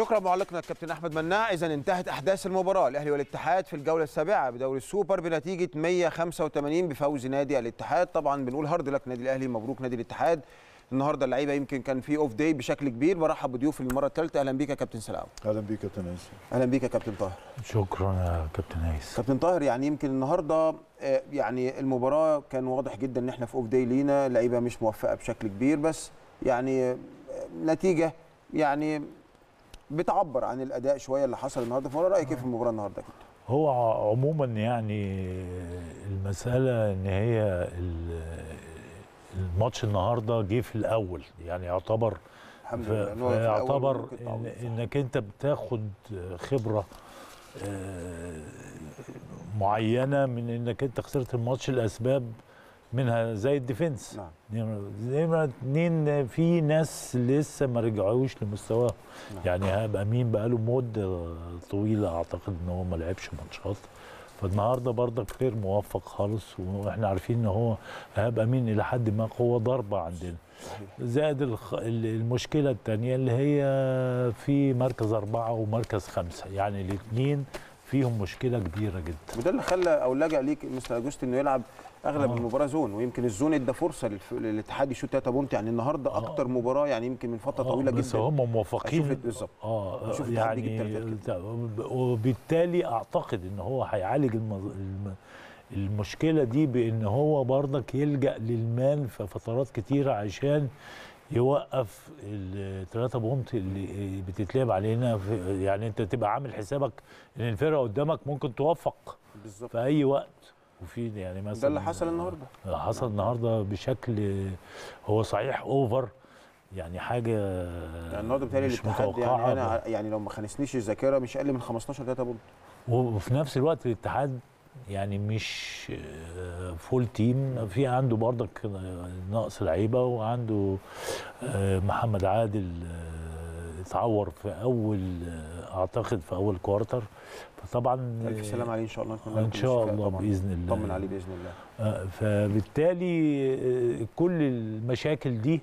شكرا معلقنا الكابتن احمد مناع اذا انتهت احداث المباراه الاهلي والاتحاد في الجوله السابعه بدوري السوبر بنتيجه 185 بفوز نادي الاتحاد طبعا بنقول هارد لك نادي الاهلي مبروك نادي الاتحاد النهارده اللعيبه يمكن كان في اوف داي بشكل كبير برحب بضيوفي للمره الثالثه اهلا بيك يا كابتن سلام اهلا بيك يا كابتن انس اهلا بيك يا كابتن طاهر شكرا يا كابتن هيثم كابتن طاهر يعني يمكن النهارده آه، يعني المباراه كان واضح جدا ان احنا في اوف داي لينا لعيبه مش موفقه بشكل كبير بس يعني آه، نتيجه يعني بتعبر عن الاداء شويه اللي حصل النهارده فانا رايك ايه في المباراه النهارده يا كابتن هو ع- عموما يعني المسألة ان هي ال- الماتش النهارده جه في الاول يعني يعتبر الحمد ف- لله إن هو في الأول فيعتبر ممكن إن تعوض. انك انت بتاخد خبره آه، معينه من انك انت خسرت الماتش لاسباب منها زي الديفنس نعم نمرة- نمرة اتنين في ناس لسه ما رجعوش لمستواهم نعم. يعني هاب امين بقاله مده طويله اعتقد ان هو ما لعبش ماتشات فالنهارده برضك غير موفق خالص واحنا عارفين ان هو ايهاب امين الى حد ما قوه ضربه عندنا صحيح زائد الخ- ال- المشكله الثانيه اللي هي في مركز اربعه ومركز خمسه يعني الاثنين فيهم مشكله كبيره جدا وده اللي خلى او لجا ليك مستر اجوستي انه يلعب اغلب آه. المباراه زون ويمكن الزون ادى فرصه للف... للاتحاد يشوط 3 بونت يعني النهارده آه. اكتر مباراه يعني يمكن من فتره طويله آه، بس جدا هم موفقين أشوف بالظبط. اه أشوف الاتحاد بيجيب يعني تلاتات وبالتالي اعتقد ان هو هيعالج المز... الم... المشكله دي بان هو برضك يلجا للمان في فترات كتيره عشان يوقف الثلاثة بونت اللي بتتلعب علينا في يعني انت تبقى عامل حسابك ان الفرقه قدامك ممكن توفق بالظبط في اي وقت وفي يعني مثلا ده اللي حصل النهارده حصل النهارده بشكل هو صحيح اوفر يعني حاجه يعني النهارده بتهيألي مش الاتحاد متوقعة يعني انا ع- يعني لو ما خانسنيش الذاكره مش اقل من 15 3 بونت وفي نفس الوقت الاتحاد يعني مش آه، فول تيم في عنده برضك نقص لعيبه وعنده آه، محمد عادل آه، اتعور في اول آه، اعتقد في اول كوارتر فطبعا الف سلام عليه ان شاء الله نتمنى له ان كل شاء الشفاء الله طبعاً. باذن الله طمن عليه باذن الله آه، فبالتالي آه، كل المشاكل دي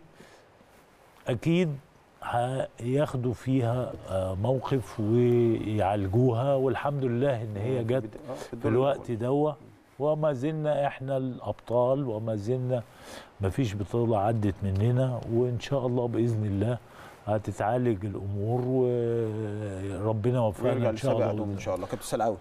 اكيد هياخدوا فيها آه، موقف ويعالجوها والحمد لله ان هي جت آه، في الدور الوقت الأول. دوا وما زلنا احنا الابطال وما زلنا ما فيش بطوله عدت مننا وان شاء الله باذن الله هتتعالج الامور وربنا ويرجع يوفقنا ان شاء لسابق الله عدوم ان شاء الله كابتن سلعاوي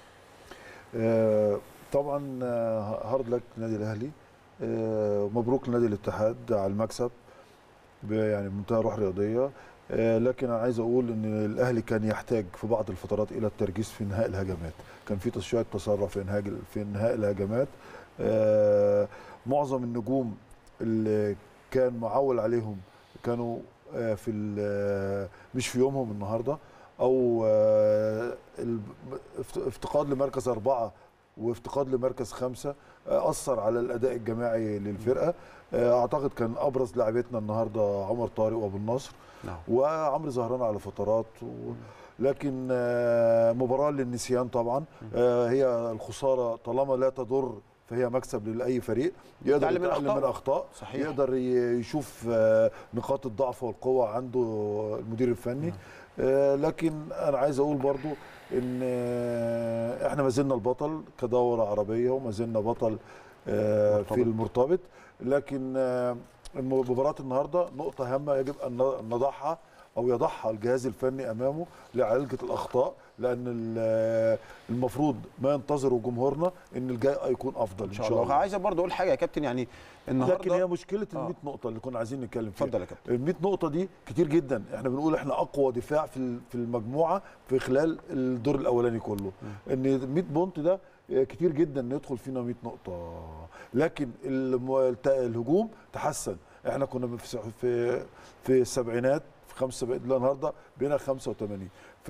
آه، طبعا آه، هارد لك نادي الاهلي آه، مبروك لنادي الاتحاد على المكسب ب- يعني بمنتهى روح رياضيه آه، لكن انا عايز اقول ان الاهلي كان يحتاج في بعض الفترات الى التركيز في انهاء الهجمات كان في شويه تسرع في انهاء في انهاء الهجمات آه، معظم النجوم اللي كان معول عليهم كانوا آه، في ال- مش في يومهم النهارده او آه، ال- افت- افتقاد لمركز اربعه وافتقاد لمركز خمسه آه، اثر على الاداء الجماعي للفرقه آه، اعتقد كان ابرز لاعبتنا النهارده عمر طارق وابو النصر نعم وعمرو زهران على فترات و... لكن آه، مباراه للنسيان طبعا آه، هي الخساره طالما لا تضر فهي مكسب لاي فريق يقدر يتعلم من يتعلم من أخطائه. اخطاء صحيح. يقدر ي- يشوف آه، نقاط الضعف والقوه عنده المدير الفني آه، لكن انا عايز اقول برضو ان آه، احنا ما زلنا البطل كدوره عربيه وما زلنا بطل آه، في مرتبط. المرتبط لكن آه، مباراه النهارده نقطه هامه يجب ان نضعها او يضعها الجهاز الفني امامه لعالجه الاخطاء لان ال- المفروض ما ينتظره جمهورنا ان الجاي يكون افضل ان شاء الله عايز برضه اقول حاجه يا كابتن يعني النهارده لكن هي مشكله ال آه. 100 نقطه اللي كنا عايزين نتكلم فيها اتفضل يا كابتن ال 100 نقطة دي كتير جدا، احنا بنقول احنا أقوى دفاع في ال- في المجموعة في خلال الدور الأولاني كله. إن ال 100 بونت ده كتير جدا إن يدخل فينا 100 نقطة. لكن الم- الت- الهجوم تحسن، احنا كنا في س- في في السبعينات في 75 لا النهارده بقينا 85 ف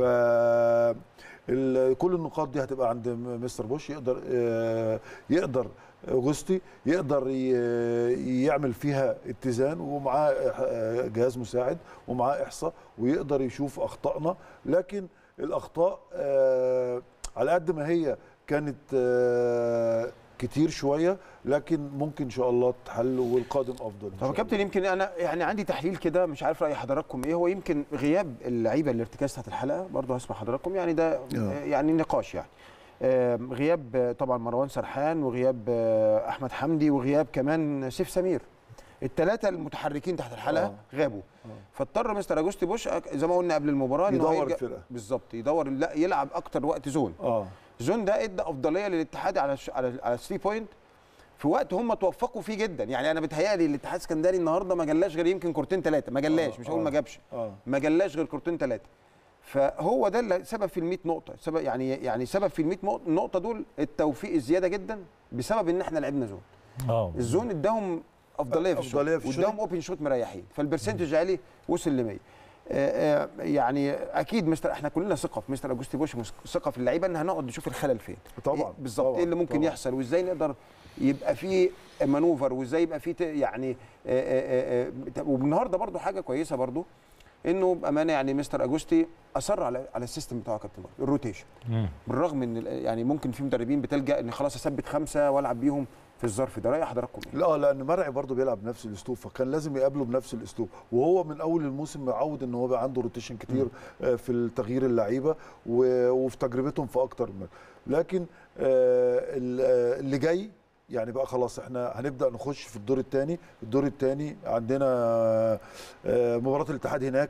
ال- كل النقاط دي هتبقى عند م- مستر بوش يقدر آه، يقدر اوجستي يقدر ي- يعمل فيها اتزان ومعاه آه، جهاز مساعد ومعاه احصاء ويقدر يشوف اخطائنا لكن الاخطاء آه، على قد ما هي كانت آه، كتير شويه لكن ممكن ان شاء الله تحل والقادم افضل إن طب شاء يا كابتن يمكن انا يعني عندي تحليل كده مش عارف راي حضراتكم ايه هو يمكن غياب اللعيبه الارتكاز بتاعت الحلقه برضه هسمع حضراتكم يعني ده آه. يعني نقاش يعني آم، غياب آه، طبعا مروان سرحان وغياب آه، احمد حمدي وغياب كمان سيف سمير الثلاثه المتحركين تحت الحلقه آه. غابوا فاضطر مستر اجوستي بوش أك- زي ما قلنا قبل المباراه إن هو يدور يرجع- الفرقة. بالظبط يدور لا يلعب اكتر وقت زون اه زون ده ادى افضليه للاتحاد على ش- على على 3 بوينت في وقت هم توفقوا فيه جدا يعني انا بتهيألي الاتحاد السكندري النهارده ما جلاش غير يمكن كورتين ثلاثه ما جلاش آه، مش هقول آه. ما جابش اه ما جلاش غير كورتين ثلاثه فهو ده اللي سبب في ال 100 نقطه سبب يعني يعني سبب في ال 100 نق- نقطه دول التوفيق الزياده جدا بسبب ان احنا لعبنا زون اه الزون اداهم افضليه في الشوط أفضلية في الشوط. واداهم اوبن شوت مريحين فالبرسنتج عالي وصل ل 100 آه، آه، يعني اكيد مستر احنا كلنا ثقه في مستر اجوستي بوش مس- ثقه في اللعيبه ان هنقعد نشوف الخلل فين طبعا إيه بالظبط طبعاً، ايه اللي ممكن طبعاً. يحصل وازاي نقدر يبقى في مانوفر وازاي يبقى في ت- يعني آه، آه، آه، آه، والنهارده برضو حاجه كويسه برضو انه بامانه يعني مستر اجوستي اصر على على السيستم بتاعه يا كابتن برضو، الروتيشن مم. بالرغم ان ال- يعني ممكن في مدربين بتلجا ان خلاص اثبت خمسه والعب بيهم في الظرف ده راي حضراتكم ايه؟ لا لان مرعي برضه بيلعب بنفس الاسلوب فكان لازم يقابله بنفس الاسلوب وهو من اول الموسم معود ان هو بقى عنده روتيشن كتير آه، في التغيير اللعيبه و- وفي تجربتهم في اكتر من لكن آه، ال- آه، اللي جاي يعني بقى خلاص احنا هنبدا نخش في الدور الثاني الدور الثاني عندنا آه، مباراه الاتحاد هناك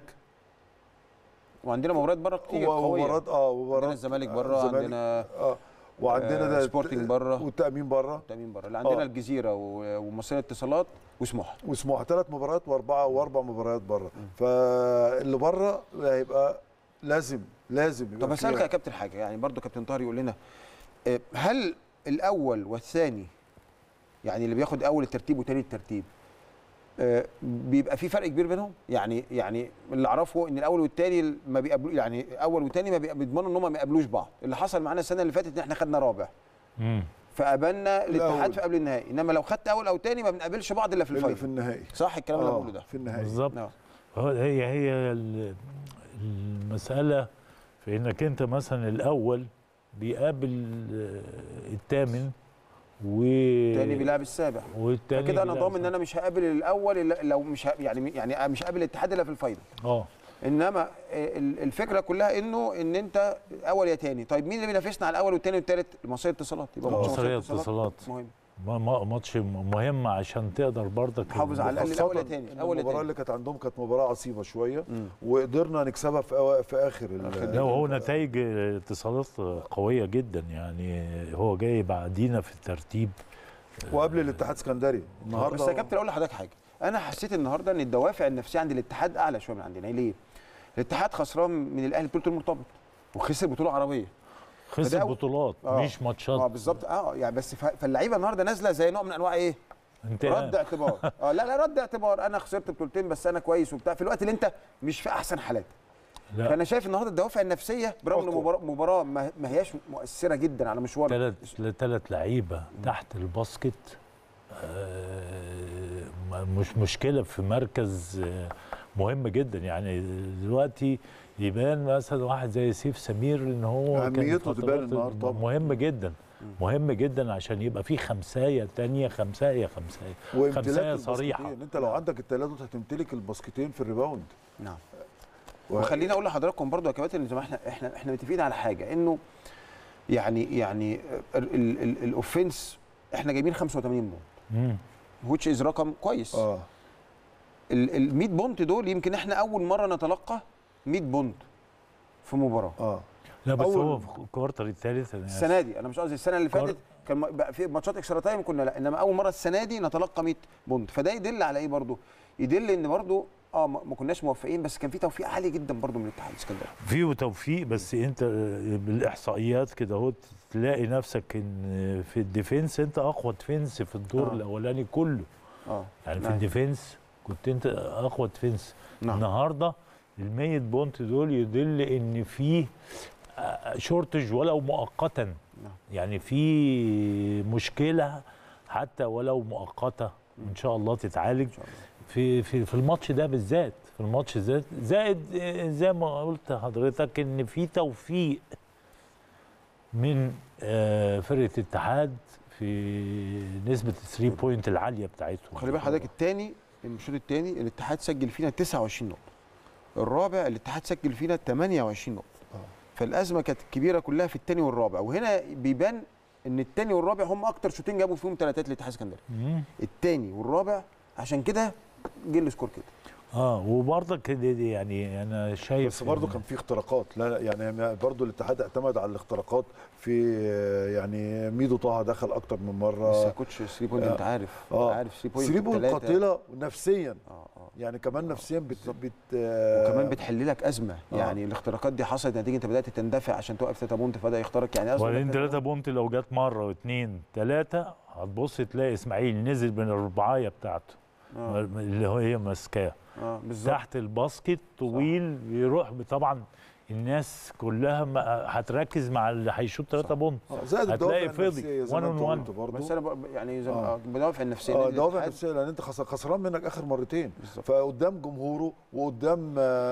وعندنا مباريات بره كتير قويه ومباراه اه مباراه عندنا الزمالك بره الزمالك، عندنا اه وعندنا آه، ده سبورتنج بره. والتامين بره تامين بره لا عندنا آه. الجزيره و- ومصرية اتصالات وسموحه وسموحه ثلاث مباريات واربعه واربع مباريات بره فاللي بره هيبقى لازم لازم يبقى طب فيها- اسالك يا كابتن حاجه يعني برضو كابتن طاهر يقول لنا آه، هل الاول والثاني يعني اللي بياخد اول الترتيب وثاني الترتيب آه، بيبقى في فرق كبير بينهم يعني يعني اللي اعرفه ان الاول والثاني ما بيقابلوا يعني اول والثاني ما بيق- بيضمنوا ان هم ما يقابلوش بعض اللي حصل معانا السنه اللي فاتت ان احنا خدنا رابع مم. فقابلنا الاتحاد الأول. في قبل النهائي انما لو خدت اول او ثاني ما بنقابلش بعض الا في اللي في الفاينل النهائي صح الكلام اللي آه، انا بقوله ده في النهائي بالظبط نعم. هو هي هي ال- المسألة في انك انت مثلا الاول بيقابل آه، الثامن و الثاني بيلعب السابع والتاني كده انا بيلعب ضامن ان انا مش هقابل الاول إلا لو مش ه... يعني يعني مش هقابل الاتحاد الا في الفاينل اه انما ال- الفكره كلها انه ان انت اول يا تاني طيب مين اللي بينافسنا على الاول والتاني والتالت المصريه اتصالات يبقى آه. ماتش مصرية اتصالات مهم ما- ما- ماتش مهم عشان تقدر برضك تحافظ على الأقل خاصة الأول يا تاني، إن الأول يا المباراه تاني. اللي كانت عندهم كانت مباراه عصيبه شويه مم. وقدرنا نكسبها في أوا- في اخر ال- لا وهو نتائج اتصالات قوية جدا يعني هو جاي بعدينا في الترتيب وقبل الاتحاد اسكندري النهارده بس يا كابتن اقول لحضرتك حاجه انا حسيت النهارده ان الدوافع النفسيه عند الاتحاد اعلى شويه من عندنا ليه؟ الاتحاد خسران من الاهلي بطوله المرتبط وخسر بطوله عربيه خسر فده أول- بطولات آه. مش ماتشات اه بالظبط اه يعني بس ف- فاللعيبه النهارده نازله زي نوع من انواع ايه؟ انتهاء. رد اعتبار اه لا لا رد اعتبار انا خسرت بطولتين بس انا كويس وبتاع في الوقت اللي انت مش في احسن حالاتك لا فانا شايف النهارده الدوافع النفسيه برغم ان أقوى. مباراه مباراه ما ما هياش مؤثره جدا على مشوار ثلاث ثلاث لعيبه تحت الباسكت آه، مش مشكله في مركز آه، مهم جدا يعني دلوقتي يبان مثلا واحد زي سيف سمير ان هو كان أهميته تبان فترات النهاردة طبعاً. مهم جدا مهم جدا عشان يبقى في خمسايه تانية خمسايه خمسايه وامتلاك خمسايه صريحه الباسكتين. انت لو عندك الثلاثه هتمتلك الباسكتين في الريباوند نعم و- وخليني اقول لحضراتكم برضو يا كباتن زي ما احنا احنا احنا متفقين على حاجه انه يعني يعني ال- ال- ال- الاوفنس احنا جايبين 85 بونت مم. which از رقم كويس اه ال 100 بونت دول يمكن احنا اول مره نتلقى 100 بونت في مباراه اه لا بس أول- هو في الكوارتر الثالث أنا آسف. السنه دي انا مش قصدي السنه اللي كار- فاتت كان م- بقى في ماتشات اكسترا تايم كنا لا انما اول مره السنه دي نتلقى 100 بونت فده يدل على ايه برضو يدل ان برضو اه ما ما كناش موفقين بس كان في توفيق عالي جدا برضو من الاتحاد الاسكندري في توفيق بس انت بالاحصائيات كده اهو تلاقي نفسك ان في الديفنس انت اقوى ديفنس في الدور آه. الاولاني كله اه يعني في نعم. الديفنس كنت انت اقوى ديفنس نعم. النهارده ال 100 بونت دول يدل ان في شورتج ولو مؤقتا نعم. يعني في مشكله حتى ولو مؤقته ان شاء الله تتعالج ان شاء الله في في في الماتش ده بالذات في الماتش ده زائد آه، زي ما قلت لحضرتك ان في توفيق من آه، فرقه الاتحاد في نسبه الثري بوينت العاليه بتاعتهم خلي بالك حضرتك الثاني الشوط الثاني الاتحاد سجل فينا 29 نقطه الرابع الاتحاد سجل فينا 28 نقطه آه. فالازمه كانت كبيره كلها في الثاني والرابع وهنا بيبان ان الثاني والرابع هم اكتر شوطين جابوا فيهم ثلاثات الاتحاد السكندري مم. الثاني والرابع عشان كده جه السكور كده اه وبرضك دي- دي يعني انا شايف بس برضه إن- كان في اختراقات لا لا يعني برضه الاتحاد اعتمد على الاختراقات في آه، يعني ميدو طه دخل اكتر من بس يا مره كوتش 3 بوينت آه. انت عارف آه. عارف 3 بوينت 3 بوينت تلاتة. قاتله نفسيا اه اه يعني كمان نفسيا بت, بالظبط. بت آه، وكمان بتحل لك ازمه آه. يعني الاختراقات دي حصلت نتيجه انت بدات تندفع عشان توقف 3 بونت فبدا يخترق يعني أزمة وبعدين لك- ثلاثة بونت لو جت مرة واثنين ثلاثة هتبص تلاقي اسماعيل نزل من الرباعية بتاعته اه اللي هو هي ماسكاه اه بالظبط تحت الباسكت طويل بيروح طبعا الناس كلها ما- هتركز مع اللي هيشوط ثلاثة بونت آه، زائد هتلاقي الدوافع فضي النفسية زي one ما انت on one. قلت برضه بس انا بق- يعني زي ما آه. آه. بدوافع النفسيه اه نادي دوافع الاتحاد نفسيه لان انت خس- خسران منك اخر مرتين بالظبط. فقدام جمهوره وقدام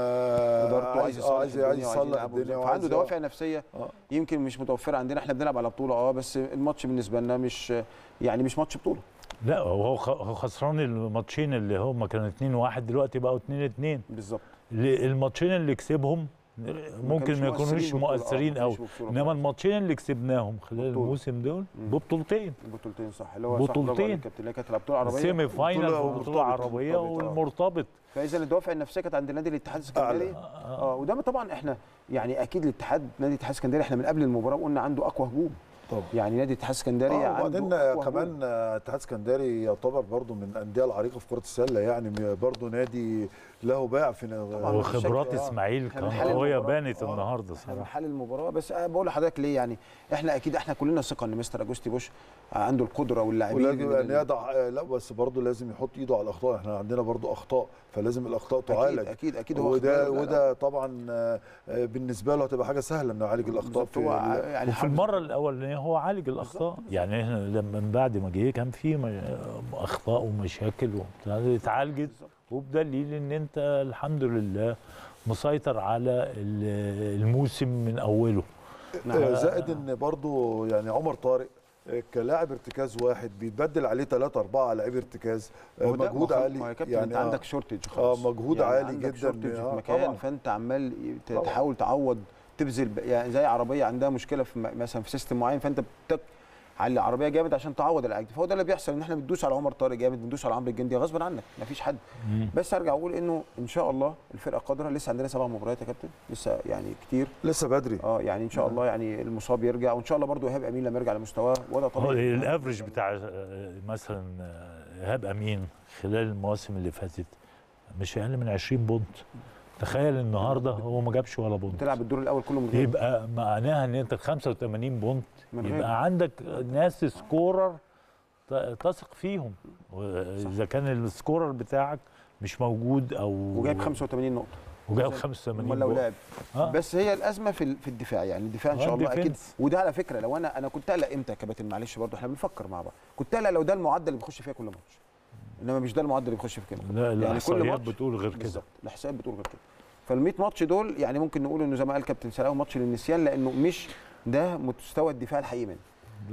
آه، ادارته عايز اه يصلح عايز الدنيا عايز وعايز يصلح يلعب الدنيا وعنده وعايز- دوافع نفسيه آه. يمكن مش متوفره عندنا احنا بنلعب على بطوله اه بس الماتش بالنسبه لنا مش يعني مش ماتش بطوله لا هو خ- هو خسران الماتشين اللي هم كانوا 2 1 دلوقتي بقوا 2 2 بالظبط الماتشين اللي كسبهم ممكن ما يكونوش مؤثرين ببطولة. آه، مؤثرين ما قوي كانوش ببطولة انما خالص. الماتشين اللي كسبناهم خلال بطولة. الموسم دول مم. ببطولتين بطولتين صح اللي هو صح، برافو بطولتين. عليك يا كابتن اللي هي كانت البطوله العربيه سيمي فاينل وبطولة- وبطوله عربيه مرتبط، آه. والمرتبط فاذا الدوافع النفسيه كانت عند نادي الاتحاد السكندري اه وده طبعا احنا يعني اكيد الاتحاد نادي الاتحاد السكندري احنا من قبل المباراه قلنا عنده اقوى هجوم طبعا يعني نادي الاتحاد السكندري اه عنده وبعدين أقوى آه، هجوم. كمان آه، اتحاد اسكندري يعتبر برضو من الانديه العريقه في كره السله يعني م- برضو نادي له باع في طبعاً. وخبرات بالشكل- آه. اسماعيل إحنا كان بنحلل قويه المباراة. بانت آه. النهارده احنا صراحه بنحلل المباراه بس أنا بقول لحضرتك ليه يعني احنا اكيد احنا كلنا ثقه ان مستر اجوستي بوش عنده القدره واللاعبين ولازم من ان يضع آه، لا بس برضو لازم يحط ايده على الاخطاء احنا عندنا برضو اخطاء فلازي الاخطاء تعالج اكيد اكيد اكيد هو وده اختيار- لا، لا. وده طبعا آه، آه، بالنسبه له هتبقى حاجه سهله انه يعالج الاخطاء بالظبط، في هو ال- يعني وفي حافظ- المره الاولانيه هو عالج الاخطاء يعني احنا لما من بعد ما جه كان في م- اخطاء ومشاكل وبتاع اتعالجت بالظبط. وبدليل ان انت الحمد لله مسيطر على ال- الموسم من اوله نعم. آه، زائد ان برضو يعني عمر طارق آه، كلاعب ارتكاز واحد بيتبدل عليه ثلاثة أربعة لاعبي ارتكاز آه، هو ده- مجهود ما هو- عالي ما هو يا كابتن يعني انت آه، عندك شورتج خلاص اه مجهود يعني عالي عندك جدا شورتج آه، في مكان طبعا فانت عمال ت- طبعاً. تحاول تعوض تبذل ب- يعني زي عربيه عندها مشكله في م- مثلا في سيستم معين فانت بتك على العربيه جامد عشان تعوض العجز فهو ده اللي بيحصل ان احنا بندوس على عمر طارق جامد بندوس على عمرو الجندي غصب عنك مفيش حد بس ارجع اقول انه ان شاء الله الفرقه قادره لسه عندنا سبع مباريات يا كابتن لسه يعني كتير لسه بدري اه يعني ان شاء الله يعني المصاب يرجع وان شاء الله برضو ايهاب امين لما يرجع لمستواه وده هو طبيعي الافرج بتاع آه، مثلا آه، ايهاب امين خلال المواسم اللي فاتت مش اقل من 20 بونت تخيل النهارده هو ما جابش ولا بونت بتلعب الدور الاول كله من غير يبقى معناها ان انت ال 85 بونت من غير يبقى عندك ناس سكورر ت- تثق فيهم اذا كان السكورر بتاعك مش موجود او وجايب 85 نقطه وجايب 85 امال لو بونت. لعب آه. بس هي الازمه في ال- في الدفاع يعني الدفاع ان آه، شاء الله اكيد الديفنس. وده على فكره لو انا انا كنت قلق امتى يا كباتن معلش برضه احنا بنفكر مع بعض كنت قلق لو ده المعدل اللي بيخش فيها كل ماتش انما مش ده المعدل اللي بيخش في كده لا يعني كل الاحصائيات ماتش بتقول غير كده بالظبط الاحصائيات بتقول غير كده فال 100 ماتش دول يعني ممكن نقول انه زي ما قال كابتن سلاوي ماتش للنسيان لانه مش ده مستوى الدفاع الحقيقي منه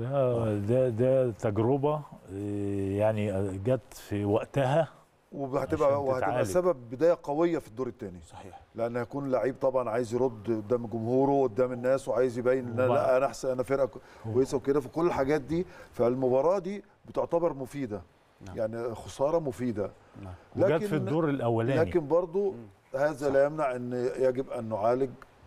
ده ده ده تجربه آه، يعني جت في وقتها وهتبقى عشان وهتبقى تتعالج. سبب بدايه قويه في الدور الثاني صحيح لان هيكون لعيب طبعا عايز يرد قدام جمهوره قدام الناس وعايز يبين ان وبعد- لا انا احسن انا فرقه كويسه وكده فكل الحاجات دي فالمباراه دي بتعتبر مفيده نعم. يعني خساره مفيده نعم. وجت في الدور الاولاني لكن برضو هذا لا يمنع ان يجب ان نعالج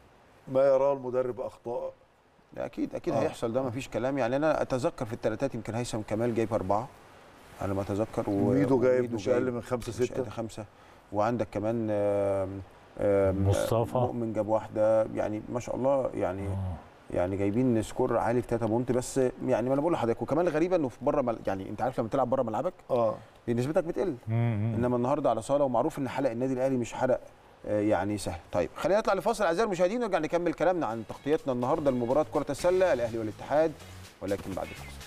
ما يراه المدرب اخطاء اكيد اكيد آه. هيحصل ده مفيش كلام يعني انا اتذكر في الثلاثات يمكن هيثم كمال جايب اربعه على ما اتذكر و- وميدو جايب وميدو مش اقل من خمسه مش سته أقل خمسه وعندك كمان آم، آم، مصطفى. مؤمن جاب واحده يعني ما شاء الله يعني آه. يعني جايبين سكور عالي في 3 بونت بس يعني ما انا بقول لحضرتك وكمان الغريبه انه في بره مل... يعني انت عارف لما تلعب بره ملعبك اه نسبتك بتقل مم. انما النهارده على صاله ومعروف ان حلق النادي الاهلي مش حلق آه، يعني سهل طيب خلينا نطلع لفاصل اعزائي المشاهدين ونرجع نكمل كلامنا عن تغطيتنا النهارده لمباراه كره السله الاهلي والاتحاد ولكن بعد الفاصل